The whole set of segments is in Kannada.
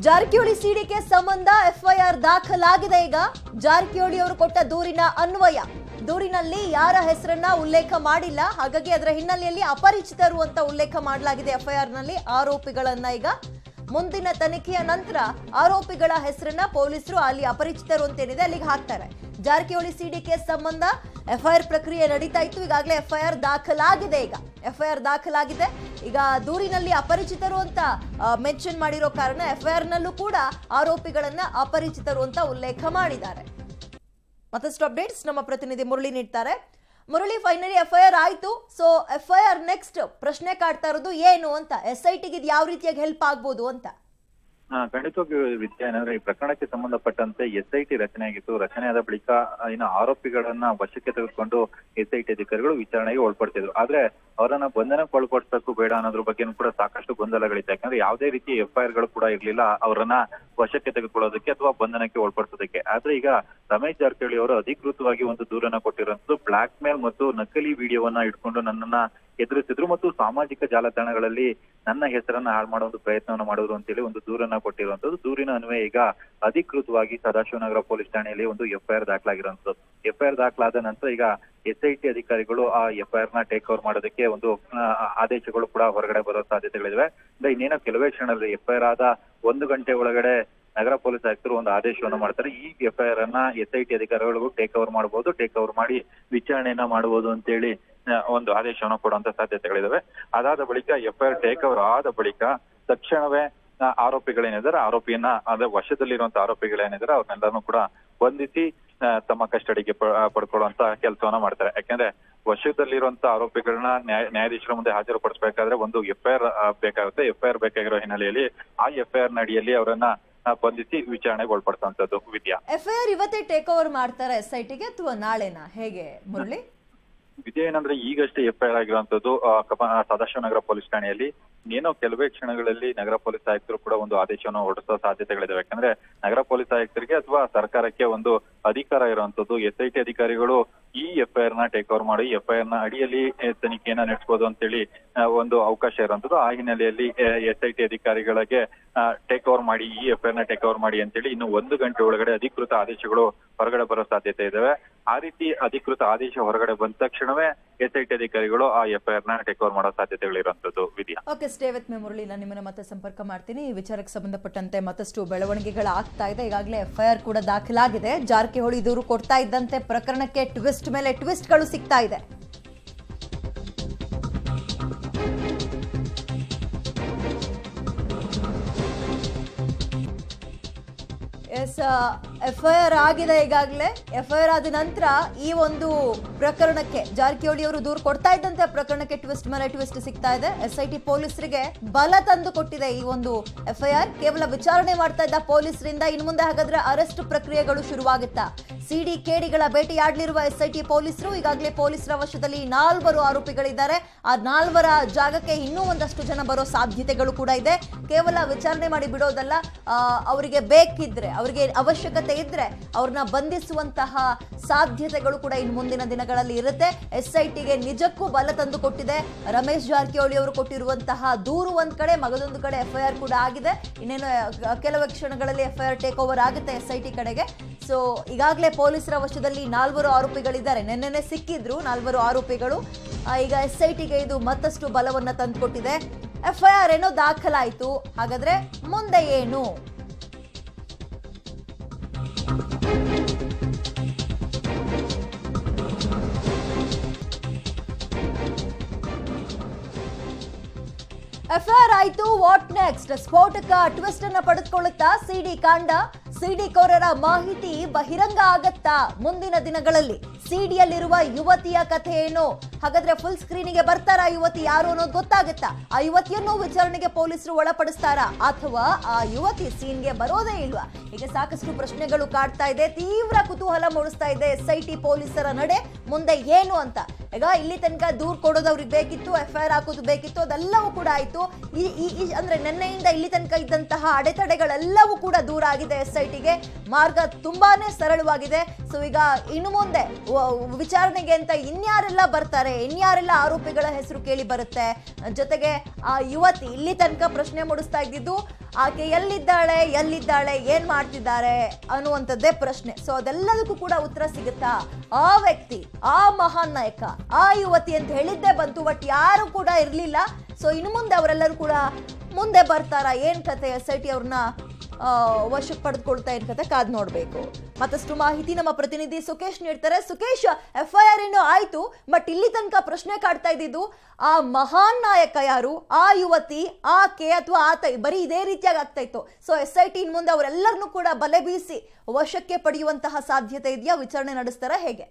ಜಾರಕಿಹೊಳಿ ಸಿಡಿಕೆ ಸಂಬಂಧ ಎಫ್ಐಆರ್ ದಾಖಲಾಗಿದೆ ಈಗ ಜಾರಕಿಹೊಳಿ ಅವರು ಕೊಟ್ಟ ದೂರಿನ ಅನ್ವಯ ದೂರಿನಲ್ಲಿ ಯಾರ ಹೆಸರನ್ನ ಉಲ್ಲೇಖ ಮಾಡಿಲ್ಲ ಹಾಗಾಗಿ ಅದರ ಹಿನ್ನೆಲೆಯಲ್ಲಿ ಅಪರಿಚಿತರು ಅಂತ ಉಲ್ಲೇಖ ಮಾಡಲಾಗಿದೆ ಎಫ್ಐಆರ್ ನಲ್ಲಿ ಆರೋಪಿಗಳನ್ನ ಈಗ ಮುಂದಿನ ತನಿಖೆಯ ನಂತರ ಆರೋಪಿಗಳ ಹೆಸರನ್ನ ಪೊಲೀಸರು ಅಲ್ಲಿ ಅಪರಿಚಿತರು ಅಂತ ಏನಿದೆ ಅಲ್ಲಿಗೆ ಹಾಕ್ತಾರೆ ಜಾರಕಿಹೊಳಿ ಸಿಡಿಕೆ ಸಂಬಂಧ ಎಫ್ಐಆರ್ ಪ್ರಕ್ರಿಯೆ ನಡೀತಾ ಇತ್ತು ಈಗಾಗಲೇ ಎಫ್ಐಆರ್ ದಾಖಲಾಗಿದೆ ಈಗ ಎಫ್ಐಆರ್ ದಾಖಲಾಗಿದೆ ಈಗ ದೂರಿನಲ್ಲಿ ಅಪರಿಚಿತರು ಅಂತ ಮೆನ್ಷನ್ ಮಾಡಿರೋ ಕಾರಣ ಎಫ್ಐಆರ್ ನಲ್ಲೂ ಕೂಡ ಆರೋಪಿಗಳನ್ನ ಅಪರಿಚಿತರು ಅಂತ ಉಲ್ಲೇಖ ಮಾಡಿದ್ದಾರೆ ಮತ್ತಷ್ಟು ಅಪ್ಡೇಟ್ಸ್ ನಮ್ಮ ಪ್ರತಿನಿಧಿ ಮುರಳಿ ನೀಡ್ತಾರೆ ಮುರಳಿ ಫೈನಲಿ ಎಫ್ಐಆರ್ ಆಯ್ತು ಸೊ ಎಫ್ಐಆರ್ ನೆಕ್ಸ್ಟ್ ಪ್ರಶ್ನೆ ಕಾಡ್ತಾ ಇರೋದು ಏನು ಅಂತ ಎಸ್ ಐ ಟಿಗೆ ಯಾವ ರೀತಿಯಾಗಿ ಹೆಲ್ಪ್ ಆಗ್ಬೋದು ಅಂತ ಹಾ ಖಂಡಿತವಾಗಿಯೂ ವಿದ್ಯಾ ಏನಂದ್ರೆ ಈ ಪ್ರಕರಣಕ್ಕೆ ಸಂಬಂಧಪಟ್ಟಂತೆ ಎಸ್ ಐ ಟಿ ರಚನೆ ಆಗಿತ್ತು ರಚನೆ ಆದ ಬಳಿಕ ಆ, ಇನ್ನು ಆರೋಪಿಗಳನ್ನ ವಶಕ್ಕೆ ತೆಗೆದುಕೊಂಡು ಎಸ್ ಐ ಟಿ ಅಧಿಕಾರಿಗಳು ವಿಚಾರಣೆಗೆ ಒಳಪಡ್ತಿದ್ರು ಆದ್ರೆ ಅವರನ್ನ ಬಂಧನಕ್ಕೆ ಒಳಪಡಿಸಬೇಕು ಬೇಡ ಅನ್ನೋದ್ರ ಬಗ್ಗೆನೂ ಕೂಡ ಸಾಕಷ್ಟು ಗೊಂದಲಗಳಿತ್ತು ಯಾಕಂದ್ರೆ ಯಾವುದೇ ರೀತಿ ಎಫ್ಐಆರ್ ಗಳು ಕೂಡ ಇರ್ಲಿಲ್ಲ ಅವರನ್ನ ವಶಕ್ಕೆ ತೆಗೆದುಕೊಳ್ಳೋದಕ್ಕೆ ಅಥವಾ ಬಂಧನಕ್ಕೆ ಒಳಪಡಿಸೋದಕ್ಕೆ ಆದ್ರೆ ಈಗ ರಮೇಶ್ ಜಾರಕಿಹೊಳಿ ಅವರು ಅಧಿಕೃತವಾಗಿ ಒಂದು ದೂರನ್ನ ಕೊಟ್ಟಿರುವಂತದ್ದು ಬ್ಲಾಕ್ ಮೇಲ್ ಮತ್ತು ನಕಲಿ ವಿಡಿಯೋವನ್ನ ಇಟ್ಕೊಂಡು ನನ್ನನ್ನ ಎದುರಿಸಿದ್ರು ಮತ್ತು ಸಾಮಾಜಿಕ ಜಾಲತಾಣಗಳಲ್ಲಿ ನನ್ನ ಹೆಸರನ್ನ ಹಾಳು ಮಾಡೋ ಒಂದು ಪ್ರಯತ್ನವನ್ನ ಮಾಡಿದ್ರು ಅಂತೇಳಿ ಒಂದು ದೂರನ್ನ ಕೊಟ್ಟಿರುವಂತದ್ದು ದೂರಿನ ಅನ್ವಯ ಈಗ ಅಧಿಕೃತವಾಗಿ ಸದಾಶಿವನಗರ ಪೊಲೀಸ್ ಠಾಣೆಯಲ್ಲಿ ಒಂದು ಎಫ್ಐಆರ್ ದಾಖಲಾಗಿರುವಂತದ್ದು ಎಫ್ಐಆರ್ ದಾಖಲಾದ ನಂತರ ಈಗ ಎಸ್ ಐ ಟಿ ಅಧಿಕಾರಿಗಳು ಆ ಎಫ್ಐಆರ್ ನ ಟೇಕ್ ಓವರ್ ಮಾಡೋದಕ್ಕೆ ಒಂದು ಆ, ಆದೇಶಗಳು ಕೂಡ ಹೊರಗಡೆ ಬರೋ ಸಾಧ್ಯತೆಗಳಿವೆ ಅಂದ್ರೆ ಇನ್ನೇನೋ ಕೆಲವೇ ಕ್ಷಣದಲ್ಲಿ ಎಫ್ಐಆರ್ ಆದ ಒಂದು ಗಂಟೆ ಒಳಗಡೆ ನಗರ ಪೊಲೀಸ್ ಆಯುಕ್ತರು ಒಂದು ಆದೇಶವನ್ನು ಮಾಡ್ತಾರೆ ಈ ಎಫ್ಐಆರ್ ಅನ್ನ ಎಸ್ ಐ ಟಿ ಅಧಿಕಾರಿಗಳಿಗೂ ಟೇಕ್ ಓವರ್ ಮಾಡಬಹುದು ಟೇಕ್ ಓವರ್ ಮಾಡಿ ವಿಚಾರಣೆಯನ್ನ ಮಾಡಬಹುದು ಅಂತೇಳಿ ಆ, ಒಂದು ಆದೇಶವನ್ನು ಕೊಡುವಂತ ಸಾಧ್ಯತೆಗಳಿದಾವೆ ಅದಾದ ಬಳಿಕ ಎಫ್ಐಆರ್ ಟೇಕ್ ಓವರ್ ಆದ ಬಳಿಕ ತಕ್ಷಣವೇ ಆ, ಆರೋಪಿಗಳೇನಿದ್ದಾರೆ ಆರೋಪಿಯನ್ನ ಅಂದ್ರೆ ವಶದಲ್ಲಿರುವಂತ ಆರೋಪಿಗಳೇನಿದ್ದಾರೆ ಅವ್ರನ್ನೆಲ್ಲರನ್ನು ಕೂಡ ಬಂಧಿಸಿ ಆ, ತಮ್ಮ ಕಸ್ಟಡಿಗೆ ಪ- ಆ, ಪಡ್ಕೊಳ್ಳುವಂತ ಕೆಲಸವನ್ನ ಮಾಡ್ತಾರೆ ಯಾಕಂದ್ರೆ ವಶದಲ್ಲಿರುವಂತ ಆರೋಪಿಗಳನ್ನ ನ್ಯಾಯ ನ್ಯಾಯಾಧೀಶರ ಮುಂದೆ ಹಾಜರುಪಡಿಸಬೇಕಾದ್ರೆ ಒಂದು ಎಫ್ಐಆರ್ ಬೇಕಾಗುತ್ತೆ ಎಫ್ಐಆರ್ ಬೇಕಾಗಿರೋ ಹಿನ್ನೆಲೆಯಲ್ಲಿ ಆ ಎಫ್ಐಆರ್ ನಡಿಯಲ್ಲಿ ಅವರನ್ನ ಆ, ಬಂಧಿಸಿ ವಿಚಾರಣೆಗೆ ಒಳಪಡಿಸುವಂತದ್ದು ವಿದ್ಯಾ ಎಫ್ಐಆರ್ ಇವತ್ತೇ ಟೇಕ್ ಓವರ್ ಮಾಡ್ತಾರೆ ಎಸ್ ಐ ಟಿಗೆ ಅಥವಾ ನಾಳೆನಾ ಹೇಗೆ ಮುರಳಿ ವಿಷಯ ಏನಂದ್ರೆ ಈಗಷ್ಟೇ ಎಫ್ಐಆರ್ ಆಗಿರುವಂತದ್ದು ಆ, ಕಪ- ಆ, ಸದಾಶಿವನಗರ ಪೊಲೀಸ್ ಠಾಣೆಯಲ್ಲಿ ಏನೋ ಕೆಲವೇ ಕ್ಷಣಗಳಲ್ಲಿ ನಗರ ಪೊಲೀಸ್ ಆಯುಕ್ತರು ಕೂಡ ಒಂದು ಆದೇಶವನ್ನು ಹೊರಡಿಸೋ ಸಾಧ್ಯತೆಗಳಿದಾವೆ ಯಾಕಂದ್ರೆ ನಗರ ಪೊಲೀಸ್ ಆಯುಕ್ತರಿಗೆ ಅಥವಾ ಸರ್ಕಾರಕ್ಕೆ ಒಂದು ಅಧಿಕಾರ ಇರುವಂತದ್ದು ಎಸ್ ಐ ಟಿ ಅಧಿಕಾರಿಗಳು ಈ ಎಫ್ಐಆರ್ ನ ಟೇಕ್ ಓವರ್ ಮಾಡಿ ಎಫ್ಐಆರ್ ನ ಅಡಿಯಲ್ಲಿ ಆ, ತನಿಖೆಯನ್ನ ನಡೆಸಬಹುದು ಅಂತೇಳಿ ಆ, ಒಂದು ಅವಕಾಶ ಇರುವಂತದ್ದು ಆ ಹಿನ್ನೆಲೆಯಲ್ಲಿ ಎಸ್ ಐ ಟಿ ಅಧಿಕಾರಿಗಳಿಗೆ ಟೇಕ್ ಓವರ್ ಮಾಡಿ ಈ ಎಫ್ಐಆರ್ ನ ಟೇಕ್ ಓವರ್ ಮಾಡಿ ಅಂತೇಳಿ ಇನ್ನು ಒಂದು ಗಂಟೆ ಒಳಗಡೆ ಅಧಿಕೃತ ಆದೇಶಗಳು ಹೊರಗಡೆ ಬರೋ ಸಾಧ್ಯತೆ ಇದಾವೆ ಆ ರೀತಿ ಅಧಿಕೃತ ಆದೇಶ ಹೊರಗಡೆ ಬಂದ ತಕ್ಷಣವೇ ಎಸ್ ಐ ಟಿ ಅಧಿಕಾರಿಗಳು ಆ ಎಫ್ಐಆರ್ ನ ಟೇಕ್ ಓವರ್ ಮಾಡೋ ಸಾಧ್ಯತೆಗಳಿರುವಂತದ್ದು Vidya okay stay with me Murali ನಾನು ನಿಮ್ಮನ್ನ ಮತ್ತೆ ಸಂಪರ್ಕ ಮಾಡ್ತೀನಿ ಈ ವಿಚಾರಕ್ಕೆ ಸಂಬಂಧಪಟ್ಟಂತೆ ಮತ್ತಷ್ಟು ಬೆಳವಣಿಗೆಗಳಾಗ್ತಾ ಇದೆ ಈಗಾಗಲೇ ಎಫ್ಐಆರ್ ಕೂಡ ದಾಖಲಾಗಿದೆ ಜಾರಕಿಹೊಳಿ ದೂರು ಕೊಡ್ತಾ ಇದ್ದಂತೆ ಪ್ರಕರಣಕ್ಕೆ ಟ್ವಿಸ್ಟ್ ಮೇಲೆ ಟ್ವಿಸ್ಟ್ಗಳು ಸಿಗ್ತಾ ಇದೆ ಎಸ್ ಎಫ್ಐಆರ್ ಆಗಿದೆ ಈಗಾಗಲೇ ಎಫ್ಐಆರ್ ಆದ ನಂತರ ಈ ಒಂದು ಪ್ರಕರಣಕ್ಕೆ ಜಾರಕಿಹೊಳಿ ಅವರು ದೂರು ಕೊಡ್ತಾ ಇದ್ದಂತೆ ಆ ಪ್ರಕರಣಕ್ಕೆ ಟ್ವಿಸ್ಟ್ ಮೇಲೆ ಟ್ವಿಸ್ಟ್ ಸಿಗ್ತಾ ಇದೆ ಎಸ್ ಐ ಟಿ ಪೊಲೀಸರಿಗೆ ಬಲ ತಂದು ಕೊಟ್ಟಿದೆ ಈ ಒಂದು ಎಫ್ಐಆರ್ ಕೇವಲ ವಿಚಾರಣೆ ಮಾಡ್ತಾ ಇದ್ದ ಪೊಲೀಸರಿಂದ ಇನ್ನು ಮುಂದೆ ಹಾಗಾದ್ರೆ ಅರೆಸ್ಟ್ ಪ್ರಕ್ರಿಯೆಗಳು ಶುರುವಾಗುತ್ತಾ ಸಿಡಿ ಕೇಡಿಗಳ ಭೇಟಿಯಾಡಲಿರುವ ಎಸ್ ಐ ಟಿ ಪೊಲೀಸರು ಈಗಾಗಲೇ ಪೊಲೀಸರ ವಶದಲ್ಲಿ ನಾಲ್ವರು ಆರೋಪಿಗಳಿದ್ದಾರೆ ಆ ನಾಲ್ವರ ಜಾಗಕ್ಕೆ ಇನ್ನೂ ಒಂದಷ್ಟು ಜನ ಬರೋ ಸಾಧ್ಯತೆಗಳು ಕೂಡ ಇದೆ ಕೇವಲ ವಿಚಾರಣೆ ಮಾಡಿ ಬಿಡೋದಲ್ಲ ಆ, ಅವರಿಗೆ ಬೇಕಿದ್ರೆ ಅವರಿಗೆ ಅವಶ್ಯಕತೆ ಇದ್ರೆ ಅವ್ರನ್ನ ಬಂಧಿಸುವಂತಹ ಸಾಧ್ಯತೆಗಳು ಕೂಡ ಇನ್ನು ಮುಂದಿನ ದಿನಗಳಲ್ಲಿ ಇರುತ್ತೆ ಎಸ್ ಐ ಟಿಗೆ ನಿಜಕ್ಕೂ ಬಲ ತಂದು ಕೊಟ್ಟಿದೆ ರಮೇಶ್ ಜಾರಕಿಹೊಳಿ ಅವರು ಕೊಟ್ಟಿರುವಂತಹ ದೂರು ಒಂದ್ ಕಡೆ ಮಗದೊಂದು ಕಡೆ ಎಫ್ಐಆರ್ ಕೂಡ ಆಗಿದೆ ಇನ್ನೇನು ಆ, ಕೆಲವೇ ಕ್ಷಣಗಳಲ್ಲಿ ಎಫ್ಐಆರ್ ಟೇಕ್ ಓವರ್ ಆಗುತ್ತೆ ಎಸ್ ಐ ಟಿ ಕಡೆಗೆ ಸೊ ಈಗಾಗಲೇ ಪೊಲೀಸರ ವಶದಲ್ಲಿ ನಾಲ್ವರು ಆರೋಪಿಗಳಿದ್ದಾರೆ ನಿನ್ನೆನೆ ಸಿಕ್ಕಿದ್ರು ನಾಲ್ವರು ಆರೋಪಿಗಳು ಆ, ಈಗ ಎಸ್ ಐ ಟಿಗೆ ಇದು ಮತ್ತಷ್ಟು ಬಲವನ್ನ ತಂದುಕೊಟ್ಟಿದೆ ಎಫ್ಐಆರ್ ಏನೋ ದಾಖಲಾಯಿತು ಹಾಗಾದ್ರೆ ಮುಂದೆ ಏನು ಎಫ್ಐಆರ್ ಆಯ್ತು ವಾಟ್ ನೆಕ್ಸ್ಟ್ ಸ್ಫೋಟಕ ಟ್ವಿಸ್ಟ್ ಅನ್ನ ಪಡೆದುಕೊಳ್ಳುತ್ತಾ ಸಿಡಿ ಕಾಂಡ ಸಿಡಿ ಕೋರರ ಮಾಹಿತಿ ಬಹಿರಂಗ ಆಗತ್ತಾ ಮುಂದಿನ ದಿನಗಳಲ್ಲಿ ಸಿಡಿಯಲ್ಲಿರುವ ಯುವತಿಯ ಕಥೆ ಏನು ಹಾಗಾದ್ರೆ ಫುಲ್ ಸ್ಕ್ರೀನಿಗೆ ಬರ್ತಾರಾ ಯುವತಿ ಯಾರು ಅನ್ನೋದು ಗೊತ್ತಾಗುತ್ತಾ ಆ ಯುವತಿಯನ್ನು ವಿಚಾರಣೆಗೆ ಪೊಲೀಸರು ಒಳಪಡಿಸ್ತಾರಾ ಅಥವಾ ಆ ಯುವತಿ ಸೀನ್ಗೆ ಬರೋದೇ ಇಲ್ವಾ ಹೀಗೆ ಸಾಕಷ್ಟು ಪ್ರಶ್ನೆಗಳು ಕಾಡ್ತಾ ಇದೆ ತೀವ್ರ ಕುತೂಹಲ ಮೂಡಿಸ್ತಾ ಇದೆ ಎಸ್ ಐ ಟಿ ಪೊಲೀಸರ ನಡೆ ಮುಂದೆ ಏನು ಅಂತ ಈಗ ಇಲ್ಲಿ ತನಕ ದೂರ್ ಕೊಡೋದು ಅವ್ರಿಗೆ ಬೇಕಿತ್ತು ಎಫ್ ಐ ಆರ್ ಹಾಕೋದು ಬೇಕಿತ್ತು ಅದೆಲ್ಲವೂ ಕೂಡ ಆಯ್ತು ಈ ಈ- ಈ ಅಂದ್ರೆ ನಿನ್ನೆಯಿಂದ ಇಲ್ಲಿ ತನಕ ಇದ್ದಂತಹ ಅಡೆತಡೆಗಳೆಲ್ಲವೂ ಕೂಡ ದೂರ ಆಗಿದೆ ಎಸ್ ಐ ಟಿಗೆ ಮಾರ್ಗ ತುಂಬಾನೇ ಸರಳವಾಗಿದೆ ಸೊ ಈಗ ಇನ್ನು ಮುಂದೆ ವ- ವಿಚಾರಣೆಗೆ ಅಂತ ಇನ್ಯಾರೆಲ್ಲ ಬರ್ತಾರೆ ಇನ್ಯಾರೆಲ್ಲ ಆರೋಪಿಗಳ ಹೆಸರು ಕೇಳಿ ಬರುತ್ತೆ ಜೊತೆಗೆ ಆ ಯುವತಿ ಇಲ್ಲಿ ತನಕ ಪ್ರಶ್ನೆ ಮೂಡಿಸ್ತಾ ಇದ್ದಿದ್ದು ಆಕೆ ಎಲ್ಲಿದ್ದಾಳೆ ಎಲ್ಲಿದ್ದಾಳೆ ಏನ್ ಮಾಡ್ತಿದ್ದಾರೆ ಅನ್ನುವಂಥದ್ದೇ ಪ್ರಶ್ನೆ ಸೊ ಅದೆಲ್ಲದಕ್ಕೂ ಕೂಡ ಉತ್ತರ ಸಿಗುತ್ತಾ ಆ ವ್ಯಕ್ತಿ ಆ ಮಹಾನ್ ನಾಯಕ ಆ ಯುವತಿ ಅಂತ ಹೇಳಿದ್ದೇ ಬಂತು ಬಟ್ ಯಾರು ಕೂಡ ಇರ್ಲಿಲ್ಲ ಸೊ ಇನ್ನು ಮುಂದೆ ಅವರೆಲ್ಲರೂ ಕೂಡ ಮುಂದೆ ಬರ್ತಾರಾ ಏನ್ ಕತೆ ಎಸ್ ಐ ಟಿ ಅವ್ರನ್ನ ಆ, ವಶಕ್ಕೆ ಪಡೆದುಕೊಳ್ತಾ ಏನ್ ಕತೆ ಕಾದ್ ನೋಡ್ಬೇಕು ಮತ್ತಷ್ಟು ಮಾಹಿತಿ ನಮ್ಮ ಪ್ರತಿನಿಧಿ ಸುಕೇಶ್ ನೀಡ್ತಾರೆ ಸುಕೇಶ್ ಎಫ್ ಐ ಆರ್ ಏನೋ ಆಯ್ತು ಬಟ್ ಇಲ್ಲಿ ತನಕ ಪ್ರಶ್ನೆ ಕಾಡ್ತಾ ಇದ್ದಿದ್ದು ಆ ಮಹಾನ್ ನಾಯಕ ಯಾರು ಆ ಯುವತಿ ಆಕೆ ಅಥವಾ ಆತ ಬರೀ ಇದೇ ರೀತಿಯಾಗಿ ಆಗ್ತಾ ಇತ್ತು ಸೊ ಎಸ್ ಐ ಟಿ ಮುಂದೆ ಅವರೆಲ್ಲರನ್ನೂ ಕೂಡ ಬಲೆ ಬೀಸಿ ವಶಕ್ಕೆ ಪಡೆಯುವಂತಹ ಸಾಧ್ಯತೆ ಇದೆಯಾ ವಿಚಾರಣೆ ನಡೆಸ್ತಾರಾ ಹೇಗೆ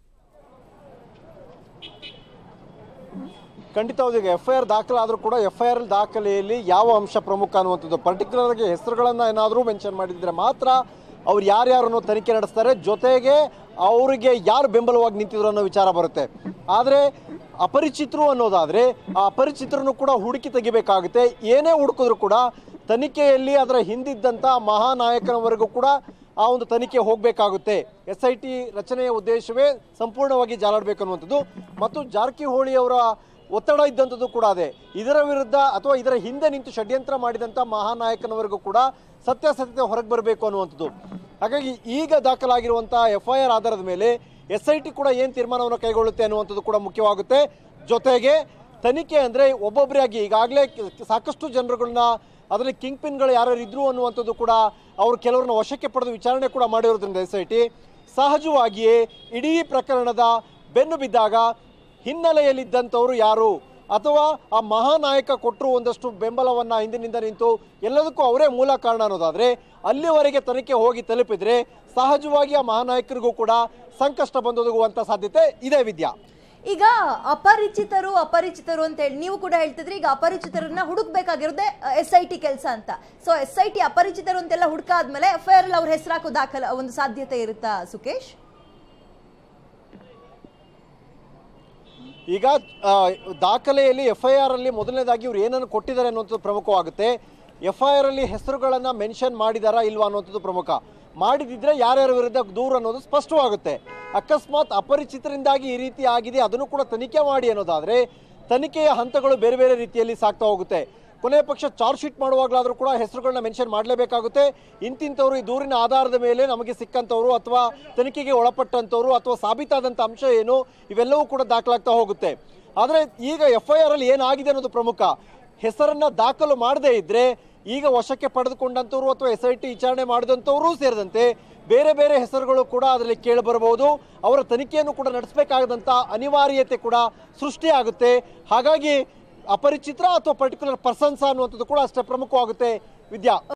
ಖಂಡಿತವಾಗಿ ಈಗ ಎಫ್ ಐ ಆರ್ ದಾಖಲಾದರೂ ಕೂಡ ಎಫ್ ಐ ಆರ್ ದಾಖಲೆಯಲ್ಲಿ ಯಾವ ಅಂಶ ಪ್ರಮುಖ ಅನ್ನುವಂಥದ್ದು ಪರ್ಟಿಕ್ಯುಲರ್ ಆಗಿ ಹೆಸರುಗಳನ್ನು ಏನಾದರೂ ಮೆನ್ಷನ್ ಮಾಡಿದ್ರೆ ಮಾತ್ರ ಅವ್ರು ಯಾರ್ಯಾರನ್ನು ತನಿಖೆ ನಡೆಸ್ತಾರೆ ಜೊತೆಗೆ ಅವರಿಗೆ ಯಾರು ಬೆಂಬಲವಾಗಿ ನಿಂತಿದ್ರು ಅನ್ನೋ ವಿಚಾರ ಬರುತ್ತೆ ಆದರೆ ಅಪರಿಚಿತರು ಅನ್ನೋದಾದ್ರೆ ಆ ಅಪರಿಚಿತರನ್ನು ಕೂಡ ಹುಡುಕಿ ತೆಗಿಬೇಕಾಗುತ್ತೆ ಏನೇ ಹುಡುಕಿದ್ರು ಕೂಡ ತನಿಖೆಯಲ್ಲಿ ಅದರ ಹಿಂದಿದ್ದಂಥ ಮಹಾನಾಯಕನವರೆಗೂ ಕೂಡ ಆ ಒಂದು ತನಿಖೆ ಹೋಗಬೇಕಾಗುತ್ತೆ ಎಸ್ ಐ ಟಿ ರಚನೆಯ ಉದ್ದೇಶವೇ ಸಂಪೂರ್ಣವಾಗಿ ಜಾಲಾಡಬೇಕು ಅನ್ನುವಂಥದ್ದು ಮತ್ತು ಜಾರಕಿಹೊಳಿ ಅವರ ಒತ್ತಡ ಇದ್ದಂಥದ್ದು ಕೂಡ ಅದೇ ಇದರ ವಿರುದ್ಧ ಅಥವಾ ಇದರ ಹಿಂದೆ ನಿಂತು ಷಡ್ಯಂತ್ರ ಮಾಡಿದಂಥ ಮಹಾನಾಯಕನವರೆಗೂ ಕೂಡ ಸತ್ಯಾಸತ್ಯತೆ ಹೊರಗೆ ಬರಬೇಕು ಅನ್ನುವಂಥದ್ದು ಹಾಗಾಗಿ ಈಗ ದಾಖಲಾಗಿರುವಂಥ ಎಫ್ ಐ ಆರ್ ಆಧಾರದ ಮೇಲೆ ಎಸ್ ಐ ಟಿ ಕೂಡ ಏನು ತೀರ್ಮಾನವನ್ನು ಕೈಗೊಳ್ಳುತ್ತೆ ಅನ್ನುವಂಥದ್ದು ಕೂಡ ಮುಖ್ಯವಾಗುತ್ತೆ ಜೊತೆಗೆ ತನಿಖೆ ಅಂದರೆ ಒಬ್ಬೊಬ್ಬರಾಗಿ ಈಗಾಗಲೇ ಸಾಕಷ್ಟು ಜನರುಗಳನ್ನ ಅದರಲ್ಲಿ ಕಿಂಗ್ ಪಿನ್ಗಳು ಯಾರು ಇದ್ರು ಅನ್ನುವಂಥದ್ದು ಕೂಡ ಅವರು ಕೆಲವ್ರನ್ನ ವಶಕ್ಕೆ ಪಡೆದು ವಿಚಾರಣೆ ಕೂಡ ಮಾಡಿರೋದ್ರಿಂದ ಎಸ್ ಐ ಟಿ ಸಹಜವಾಗಿಯೇ ಇಡೀ ಪ್ರಕರಣದ ಬೆನ್ನು ಬಿದ್ದಾಗ ಹಿನ್ನೆಲೆಯಲ್ಲಿದ್ದಂಥವ್ರು ಯಾರು ಅಥವಾ ಆ ಮಹಾನಾಯಕ ಕೊಟ್ಟರು ಒಂದಷ್ಟು ಬೆಂಬಲವನ್ನ ಹಿಂದಿನಿಂದ ನಿಂತು ಎಲ್ಲದಕ್ಕೂ ಅವರೇ ಮೂಲ ಕಾರಣ ಅನ್ನೋದಾದ್ರೆ ಅಲ್ಲಿವರೆಗೆ ತನಿಖೆ ಹೋಗಿ ತಲುಪಿದ್ರೆ ಸಹಜವಾಗಿ ಆ ಮಹಾನಾಯಕರಿಗೂ ಕೂಡ ಸಂಕಷ್ಟ ಬಂದೊದಗುವಂತ ಸಾಧ್ಯತೆ ಇದೆ ವಿದ್ಯಾ ಈಗ ಅಪರಿಚಿತರು ಅಪರಿಚಿತರು ಅಂತ ಹೇಳಿ ನೀವು ಕೂಡ ಹೇಳ್ತಿದ್ರಿ ಈಗ ಅಪರಿಚಿತರನ್ನ ಹುಡುಕ್ಬೇಕಾಗಿರೋದೇ ಎಸ್ ಐ ಟಿ ಕೆಲಸ ಅಂತ ಸೊ ಎಸ್ ಐ ಟಿ ಅಪರಿಚಿತರು ಅಂತೆಲ್ಲ ಹುಡುಕಾದ್ಮೇಲೆ ಎಫ್ ಐ ಆರ್ ಅಲ್ಲಿ ಅವ್ರ ಹೆಸರು ಹಾಕೋ ದಾಖಲ ಒಂದು ಸಾಧ್ಯತೆ ಇರುತ್ತಾ ಸುಕೇಶ್ ಈಗ ಆ, ದಾಖಲೆಯಲ್ಲಿ ಎಫ್ ಐ ಆರ್ ಅಲ್ಲಿ ಮೊದಲನೇದಾಗಿ ಇವ್ರು ಏನನ್ನು ಕೊಟ್ಟಿದ್ದಾರೆ ಅನ್ನುವಂಥದ್ದು ಪ್ರಮುಖವಾಗುತ್ತೆ ಎಫ್ ಐ ಆರ್ ಅಲ್ಲಿ ಹೆಸರುಗಳನ್ನ ಮೆನ್ಷನ್ ಮಾಡಿದಾರಾ ಇಲ್ವಾ ಅನ್ನುವಂಥದ್ದು ಪ್ರಮುಖ ಮಾಡಿದಿದ್ರೆ ಯಾರ್ಯಾರ ವಿರುದ್ಧ ದೂರು ಅನ್ನೋದು ಸ್ಪಷ್ಟವಾಗುತ್ತೆ ಅಕಸ್ಮಾತ್ ಅಪರಿಚಿತರಿಂದಾಗಿ ಈ ರೀತಿ ಆಗಿದೆ ಅದನ್ನು ಕೂಡ ತನಿಖೆ ಮಾಡಿ ಅನ್ನೋದಾದ್ರೆ ತನಿಖೆಯ ಹಂತಗಳು ಬೇರೆ ಬೇರೆ ರೀತಿಯಲ್ಲಿ ಸಾಗ್ತಾ ಹೋಗುತ್ತೆ ಕೊನೆಯ ಪಕ್ಷ ಚಾರ್ಜ್ ಶೀಟ್ ಮಾಡುವಾಗಲಾದರೂ ಕೂಡ ಹೆಸರುಗಳನ್ನ ಮೆನ್ಷನ್ ಮಾಡಲೇಬೇಕಾಗುತ್ತೆ ಇಂತಿಂಥವ್ರು ಈ ದೂರಿನ ಆಧಾರದ ಮೇಲೆ ನಮಗೆ ಸಿಕ್ಕಂಥವ್ರು ಅಥವಾ ತನಿಖೆಗೆ ಒಳಪಟ್ಟಂಥವ್ರು ಅಥವಾ ಸಾಬೀತಾದಂಥ ಅಂಶ ಏನು ಇವೆಲ್ಲವೂ ಕೂಡ ದಾಖಲಾಗ್ತಾ ಹೋಗುತ್ತೆ ಆದರೆ ಈಗ ಎಫ್ ಐ ಆರ್ ಅಲ್ಲಿ ಏನಾಗಿದೆ ಅನ್ನೋದು ಪ್ರಮುಖ ಹೆಸರನ್ನ ದಾಖಲು ಮಾಡದೇ ಇದ್ರೆ ಈಗ ವಶಕ್ಕೆ ಪಡೆದುಕೊಂಡಂಥವ್ರು ಅಥವಾ ಎಸ್ ಐ ಟಿ ವಿಚಾರಣೆ ಮಾಡಿದಂಥವರು ಸೇರಿದಂತೆ ಬೇರೆ ಬೇರೆ ಹೆಸರುಗಳು ಕೂಡ ಅದರಲ್ಲಿ ಕೇಳಿ ಬರಬಹುದು ಅವರ ತನಿಖೆಯನ್ನು ಕೂಡ ನಡೆಸಬೇಕಾದಂಥ ಅನಿವಾರ್ಯತೆ ಕೂಡ ಸೃಷ್ಟಿಯಾಗುತ್ತೆ ಹಾಗಾಗಿ ಅಪರಿಚಿತರ ಅಥವಾ ಪರ್ಟಿಕ್ಯುಲರ್ ಪರ್ಸನ್ಸ್ ಅನ್ನುವಂಥದ್ದು ಕೂಡ ಅಷ್ಟೇ ಪ್ರಮುಖವಾಗುತ್ತೆ ವಿದ್ಯಾ